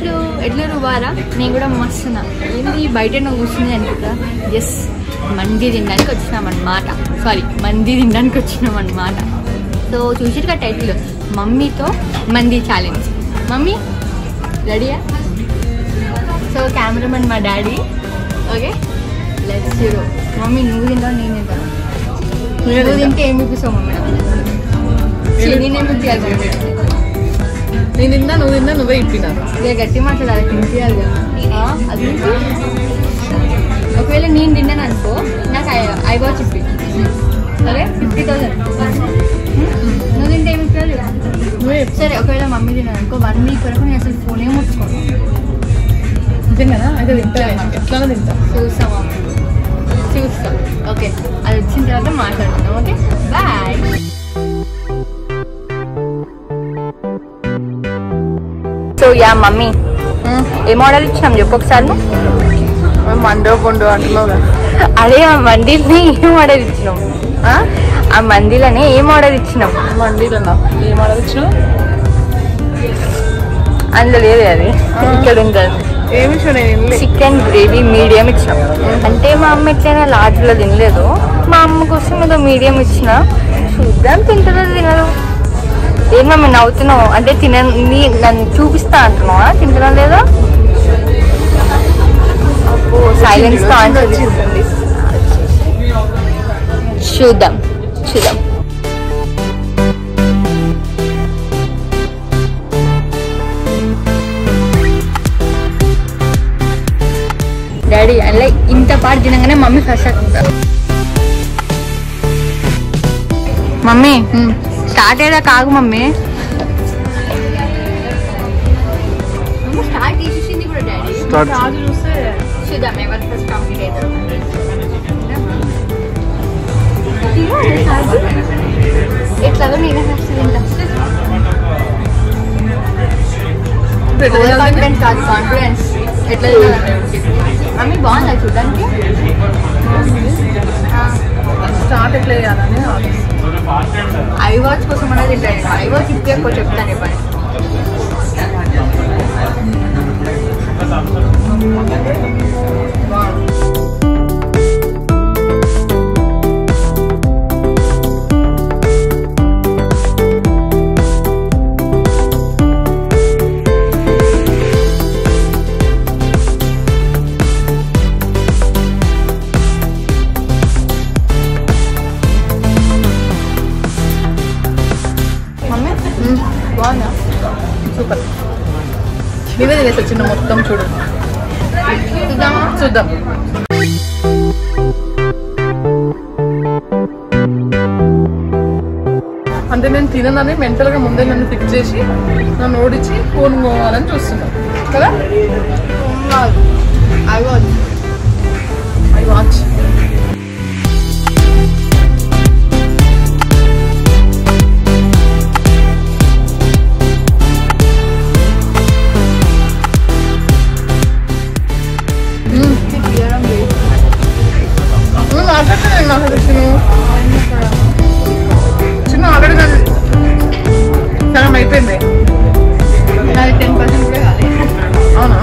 ఎట్లు ఎట్లు రువారా నేను కూడా మస్తున్నా ఏంది బయట నువ్వు కూర్చుంది అనుకుంటా ఎస్ మంది తినడానికి వచ్చినాం అన్నమాట సారీ మంది తినడానికి వచ్చినాం అన్నమాట సో చూసిరుగా టైటిల్ మమ్మీతో మంది ఛాలెంజ్ మమ్మీ రెడీయా సో కెమెరామెన్ మా daddy okay let's zero mummy నువ్వు తింటావు నేను తింటాను నువ్వు తింటే ఏం చూపిస్తావు మమ్మీ నాకు? ఛీ, నేనేం చూపించాలి మమ్మీ? నేను తిన్నా నువ్వు తిన్నా నువ్వే ఇప్పినా ఇక గట్టి మాట్లాడాలి తినిపించాలి కదా ఆ, అది ఏంటి? ఒకవేళ నేను తిన్నాను అనుకో నాకు ఐ- ఐ వాచ్ ఇప్పి సరే ఫిఫ్టీ థౌసండ్ నువ్వు తింటే ఏమి ఇవ్వాలి నువ్వే చెప్పు. సరే ఒకవేళ మమ్మీ తిన్నాను అనుకో వన్ వీక్ వరకు నేను అసలు ఫోనే ముట్టుకోను నిజంగానా అయితే తింటా ఎట్లా తింటా చూస్తాం మమ్మీ చూస్తాం ఓకే అది వచ్చిన తర్వాత మాట్లాడుతున్నాం okay bye so yeah mummy ఏ మోడల్ ఇచ్చినాం చెప్పు ఒకసారి నువ్వు మండో కొండో అంటున్నావు కదా అదే ఆ మందిని ఏ మోడల్ ఇచ్చినాం ఆ? ఆ మందిలోనే ఏ మోడల్ ఇచ్చినాం మండీలన్నా ఏం ఆర్డర్ ఇచ్చినావు అందులో లేదు అది ఇక్కడ ఉంటుంది ఏమి ఇష్టం నేను ఇల్లే చికెన్ గ్రేవీ మీడియం ఇచ్చాం అంటే మా అమ్మ ఎట్లయినా లార్జ్లో తినలేదు మా అమ్మ కోసం ఏదో మీడియం ఇచ్చిన చూద్దాం తింటుందో తినదు ఏం మమ్మీ నవ్వుతున్నావు అంటే తిన నీ నన్ను చూపిస్తా అంటున్నావా తింటున్నా లేదా అబ్బో సైలెన్స్ తో ఆన్సర్ వచ్చిందండి చూద్దాం చూద్దాం డాడీ అలా ఇంత పాటు తినగానే మమ్మీ ఫస్ట్ అవుతుందా మమ్మీ స్టార్ట్ అయ్యేదా కాగు మమ్మీ స్టార్ట్ చేసేసింది కూడా డాడీ రాజు చూస్తే చూద్దాం ఎవరు ఫస్ట్ కంప్లీట్ అవుతారు ఎట్లాగో నేనే ఫస్ట్ తింటా కాన్ఫిడెన్స్ కాదు కాన్ఫిడెన్స్ ఎట్లా మమ్మీ బాగుందా చూడడానికి స్టార్ట్ ఎట్లా చేయాలని ఐ వాచ్ కోసం అనేది తింటాను ఐ వాచ్ ఇప్పి ఎక్కువ చెప్తాను ఇవ్వండి మమ్మీ బాగుందా సూపర్ నీవే తినేసి చిన్న మొత్తం చూడు చూద్దామా చూద్దాం అంటే నేను తిననని మెంటల్ గా ముందే నన్ను ఫిక్స్ చేసి నన్ను ఓడించి ఫోన్ పోవాలని చూస్తున్నాను కదా ఐ వాచ్ ఐ వాచ్ నువ్వు మాట్లాడుతున్నాను నాకు తెలిసిన చిన్న ఆల్రెడీ నాది సగం అయిపోయింది నాది టెన్ పర్సెంట్ కూడా కాలేదు అవునా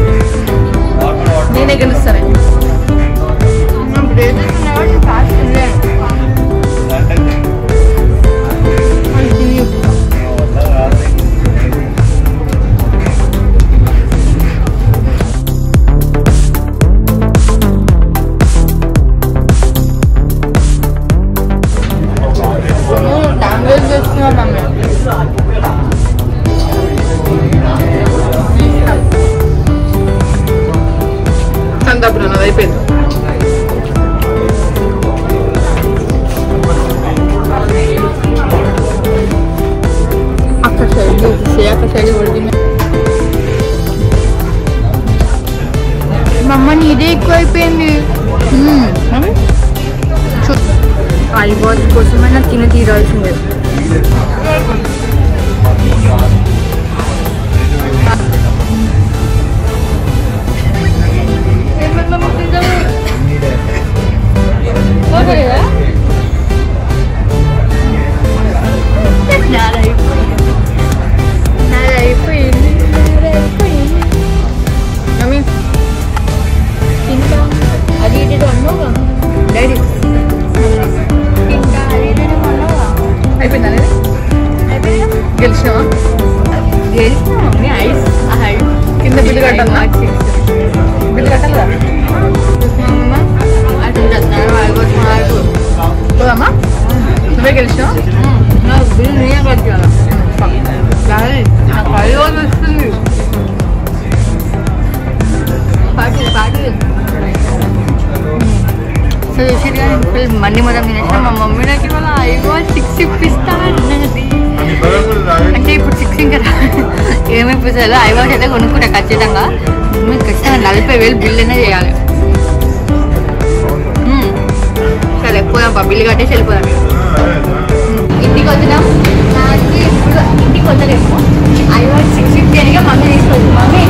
నేనే గెలుస్తానే నా బ్రేజెస్ ఉన్నవాడు నేను ఫాస్ట్ తినలేను అది తిని చెప్తా. నువ్వు టైం వేస్ట్ చేస్తున్నావు మమ్మీ సందప్పుడు నాది అయిపోయింది అక్కడ సైడ్ చూపిస్తే అక్కడ సైడ్ కొడుతుంది మా అమ్మ నీదే ఎక్కువ అయిపోయింది ఐ వాచ్ కోసమైనా తిని తీరాల్సిందే నాది అయిపోయింది నాది అయిపోయింది నాది అయిపోయింది చూసి కానీ ఫుల్ మండి మొత్తం తినేసిన మా మమ్మీ నాకు ఇవాళ ఐగో సిక్స్ ఇప్పిస్తా అన్నది అంటే ఇప్పుడు సిక్స్ ఇంకా ఏమి ఇప్పిస్తారు ఐవాస్ అయితే కొనుక్కుంటా ఖచ్చితంగా మీకు ఖచ్చితంగా నలభై వేలు బిల్ అయినా చేయాలి మ్మ్. సరే పోదాం బిల్లు కట్టేసి వెళ్ళిపోదాం ఇక. ఇంటికి వచ్చినాం నాకు ఇప్పుడు ఇంటికి వద్దలేము ఐవాస్ సిక్స్ ఫిఫ్టీ అని మమ్మీ తీసుకొచ్చి మమ్మీ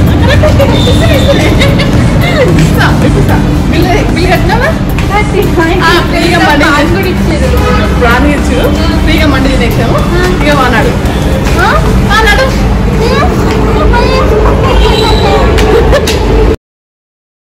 ఇస్తా, ఇప్పిస్తా. బిల్లు బిల్లు కట్టినావా ఫ్రీగా మండి కూడా ఇచ్చేది ప్రాణి ఇచ్చు ఫ్రీగా మండి తినేసాము